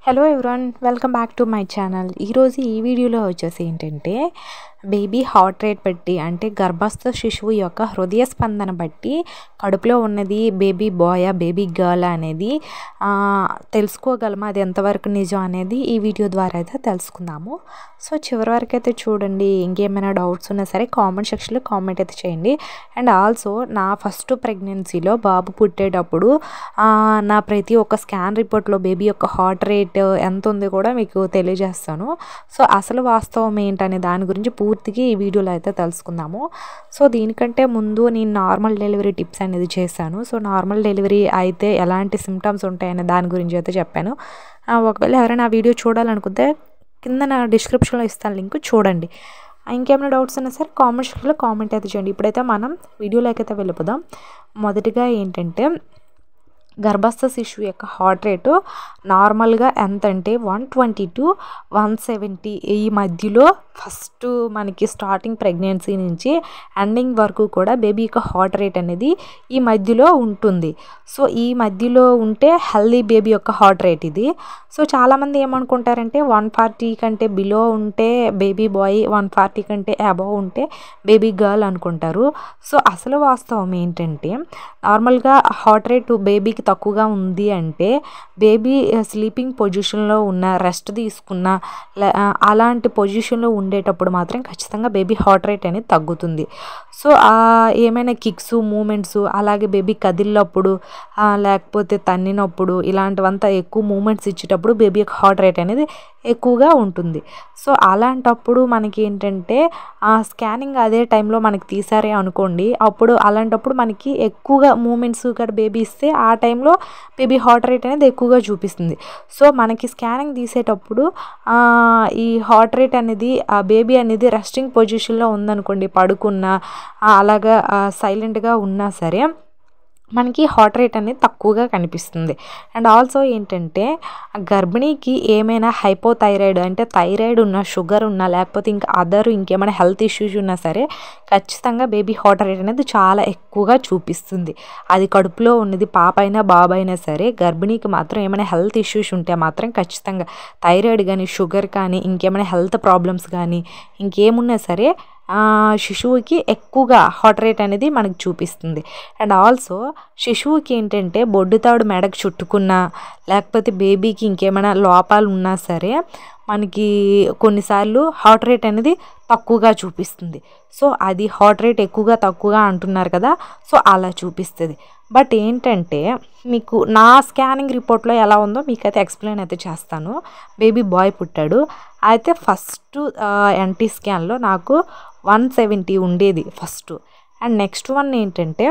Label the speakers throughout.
Speaker 1: hello everyone welcome back to my channel ఈరోజు ఈ వీడియోలో వచ్చేసి ఏంటంటే బేబీ హార్ట్ రేట్ బట్టి అంటే గర్భస్థ శిశువు యొక్క హృదయ స్పందన బట్టి కడుపులో ఉన్నది బేబీ బాయ్ బేబీ గర్ల్ అనేది ఆ, తెలుసుకోగలమా అది ఎంతవరకు నిజం అనేది ఈ వీడియో ద్వారా అయితే తెలుసుకుందాము సో చివరి వరకు అయితే చూడండి ఇంకేమైనా డౌట్స్ ఉన్నా సరే కామెంట్ సెక్షన్లో కామెంట్ అయితే చేయండి అండ్ ఆల్సో నా ఫస్ట్ ప్రెగ్నెన్సీలో బాబు పుట్టేటప్పుడు ఆ, నా ప్రతి ఒక్క స్కాన్ రిపోర్ట్లో బేబీ యొక్క హార్ట్ రేట్ ఎంత ఉంది కూడా మీకు తెలియజేస్తాను సో అసలు వాస్తవం ఏంటనే దాని గురించి పూర్తిగా ఈ వీడియోలో అయితే తెలుసుకుందాము సో దీనికంటే ముందు నేను నార్మల్ డెలివరీ టిప్స్ అనేది చేశాను సో నార్మల్ డెలివరీ అయితే ఎలాంటి సిమ్టమ్స్ ఉంటాయనే దాని గురించి అయితే చెప్పాను ఆ, ఒకవేళ ఎవరైనా ఆ వీడియో చూడాలనుకుంటే కింద నా డిస్క్రిప్షన్లో ఇస్తాను లింక్ చూడండి ఇంకేమైనా డౌట్స్ ఉన్నా సరే కామెంట్ సెక్షన్లో కామెంట్ అయితే చేయండి ఇప్పుడైతే మనం వీడియోలోకి అయితే వెళ్ళిపోదాం మొదటిగా ఏంటంటే గర్భస్థ శిశువు యొక్క హార్ట్ రేటు నార్మల్గా ఎంత అంటే one twenty to one seventy ఈ మధ్యలో ఫస్ట్ మనకి స్టార్టింగ్ ప్రెగ్నెన్సీ నుంచి ఎండింగ్ వరకు కూడా బేబీ యొక్క హార్ట్ రేట్ అనేది ఈ మధ్యలో ఉంటుంది సో ఈ మధ్యలో ఉంటే హెల్దీ బేబీ యొక్క హార్ట్ రేట్ ఇది సో చాలామంది ఏమనుకుంటారంటే వన్ ఫార్టీ కంటే బిలో ఉంటే బేబీ బాయ్ వన్ ఫార్టీ కంటే అబవ్ ఉంటే బేబీ గర్ల్ అనుకుంటారు సో అసలు వాస్తవం ఏంటంటే నార్మల్గా హార్ట్ రేట్ బేబీకి తక్కువగా ఉంది అంటే బేబీ స్లీపింగ్ పొజిషన్లో ఉన్న రెస్ట్ తీసుకున్న లే- ఆ, అలాంటి పొజిషన్లో ఉండేటప్పుడు మాత్రం ఖచ్చితంగా బేబీ హార్ట్ రేట్ అనేది తగ్గుతుంది సో ఆ ఏమైనా కిక్స్ మూమెంట్స్ అలాగే బేబీ కదిలినప్పుడు ఆ, లేకపోతే తన్నినప్పుడు ఇలాంటివంతా ఎక్కువ మూమెంట్స్ ఇచ్చేటప్పుడు బేబీ యొక్క హార్ట్ రేట్ అనేది ఎక్కువగా ఉంటుంది సో అలాంటప్పుడు మనకి ఏంటంటే ఆ స్కానింగ్ అదే టైంలో మనకి తీసారే అనుకోండి అప్పుడు అలాంటప్పుడు మనకి ఎక్కువగా మూమెంట్స్ కూడా బేబీ ఇస్తే ఆ టైంలో బేబీ హార్ట్ రేట్ అనేది ఎక్కువగా చూపిస్తుంది సో మనకి స్కానింగ్ తీసేటప్పుడు ఆ, ఈ హార్ట్ రేట్ అనేది ఆ బేబీ అనేది రెస్టింగ్ పొజిషన్లో ఉందనుకోండి పడుకున్నా ఆ, అలాగా సైలెంట్గా ఉన్నా సరే మనకి హార్ట్ రేట్ అనేది తక్కువగా కనిపిస్తుంది అండ్ ఆల్సో ఏంటంటే ఆ గర్భిణీకి ఏమైనా హైపోథైరాయిడ్ అంటే థైరాయిడ్ ఉన్న షుగర్ ఉన్నా లేకపోతే ఇంకా అదర్ ఇంకేమైనా హెల్త్ ఇష్యూస్ ఉన్నా సరే ఖచ్చితంగా బేబీ హార్ట్ రేట్ అనేది చాలా ఎక్కువగా చూపిస్తుంది అది కడుపులో ఉన్నది పాప అయినా బాబు అయినా సరే గర్భిణీకి మాత్రం ఏమైనా హెల్త్ ఇష్యూస్ ఉంటే మాత్రం ఖచ్చితంగా థైరాయిడ్ కానీ షుగర్ కానీ ఇంకేమైనా హెల్త్ ప్రాబ్లమ్స్ కానీ ఇంకేమున్నా సరే ఆ, శిశువుకి ఎక్కువగా హార్ట్ రేట్ అనేది మనకు చూపిస్తుంది అండ్ ఆల్సో శిశువుకి ఏంటంటే బొడ్డుతాడు మెడకు చుట్టుకున్నా లేకపోతే బేబీకి ఇంకేమైనా లోపాలు ఉన్నా సరే మనకి కొన్నిసార్లు హార్ట్ రేట్ అనేది తక్కువగా చూపిస్తుంది సో అది హార్ట్ రేట్ ఎక్కువగా తక్కువగా అంటున్నారు కదా సో అలా చూపిస్తుంది బట్ ఏంటంటే మీకు నా స్కానింగ్ రిపోర్ట్లో ఎలా ఉందో మీకైతే ఎక్స్ప్లెయిన్ అయితే చేస్తాను బేబీ బాయ్ పుట్టాడు అయితే ఫస్ట్ ఎన్టీ స్కాన్లో నాకు వన్ సెవెంటీ ఉండేది ఫస్ట్ అండ్ నెక్స్ట్ వన్ ఏంటంటే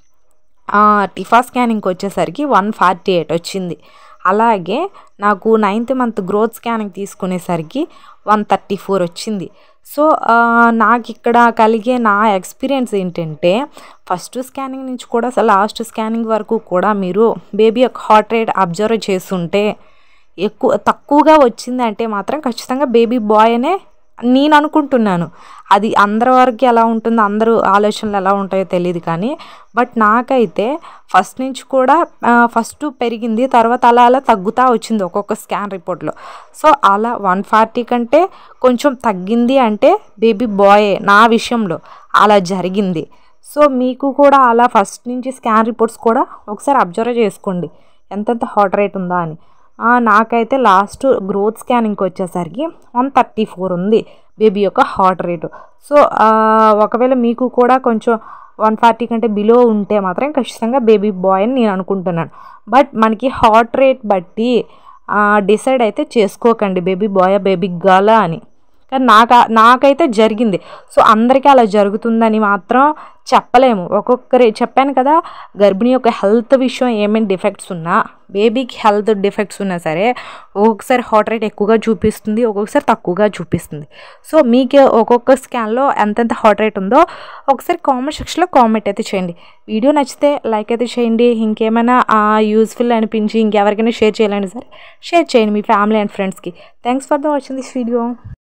Speaker 1: ఆ, టిఫా స్కానింగ్కి వచ్చేసరికి వన్ ఫార్టీ ఎయిట్ వచ్చింది అలాగే నాకు నైన్త్ మంత్ గ్రోత్ స్కానింగ్ తీసుకునేసరికి వన్ థర్టీ ఫోర్ వచ్చింది సో ఆ, నాకు ఇక్కడ కలిగే నా ఎక్స్పీరియన్స్ ఏంటంటే ఫస్ట్ స్కానింగ్ నుంచి కూడా అసలు లాస్ట్ స్కానింగ్ వరకు కూడా మీరు బేబీ యొక్క హార్ట్ రేట్ అబ్జర్వ్ చేస్తుంటే ఎక్కువ తక్కువగా వచ్చిందంటే మాత్రం ఖచ్చితంగా బేబీ బాయ్ అనే నేను అనుకుంటున్నాను అది అందరి వరకు ఎలా ఉంటుందో అందరూ ఆలోచనలు ఎలా ఉంటాయో తెలియదు కానీ బట్ నాకైతే ఫస్ట్ నుంచి కూడా ఫస్ట్ పెరిగింది తర్వాత అలా అలా తగ్గుతూ వచ్చింది ఒక్కొక్క స్కాన్ రిపోర్ట్లో సో అలా వన్ ఫార్టీ కంటే కొంచెం తగ్గింది అంటే బేబీ బాయే నా విషయంలో అలా జరిగింది సో మీకు కూడా అలా ఫస్ట్ నుంచి స్కాన్ రిపోర్ట్స్ కూడా ఒకసారి అబ్జర్వ్ చేసుకోండి ఎంతెంత హార్ట్ రేట్ ఉందా అని ఆ, నాకైతే లాస్ట్ గ్రోత్ స్కానింగ్కి వచ్చేసరికి వన్ థర్టీ ఫోర్ ఉంది బేబీ యొక్క హార్ట్ రేటు సో ఆ, ఒకవేళ మీకు కూడా కొంచెం వన్ ఫార్టీ కంటే బిలో ఉంటే మాత్రం ఖచ్చితంగా బేబీ బాయ్ అని నేను అనుకుంటున్నాను బట్ మనకి హార్ట్ రేట్ బట్టి డిసైడ్ అయితే చేసుకోకండి బేబీ బాయ్ బేబీ గర్ల్ అని కానీ నాకు నాకైతే జరిగింది సో అందరికీ అలా జరుగుతుందని మాత్రం చెప్పలేము ఒక్కొక్కరి చెప్పాను కదా గర్భిణీ యొక్క హెల్త్ విషయం ఏమేమి డిఫెక్ట్స్ ఉన్నా బేబీకి హెల్త్ డిఫెక్ట్స్ ఉన్నా సరే ఒక్కొక్కసారి హార్ట్ రేట్ ఎక్కువగా చూపిస్తుంది ఒక్కొక్కసారి తక్కువగా చూపిస్తుంది సో మీకు ఒక్కొక్క స్కాన్లో ఎంతెంత హార్ట్ రేట్ ఉందో ఒకసారి కామెంట్ సెక్షన్లో కామెంట్ అయితే చేయండి వీడియో నచ్చితే లైక్ అయితే చేయండి ఇంకేమైనా యూస్ఫుల్ అనిపించి ఇంకెవరికైనా షేర్ చేయాలని సరే షేర్ చేయండి మీ ఫ్యామిలీ అండ్ ఫ్రెండ్స్కి thanks for the watching this video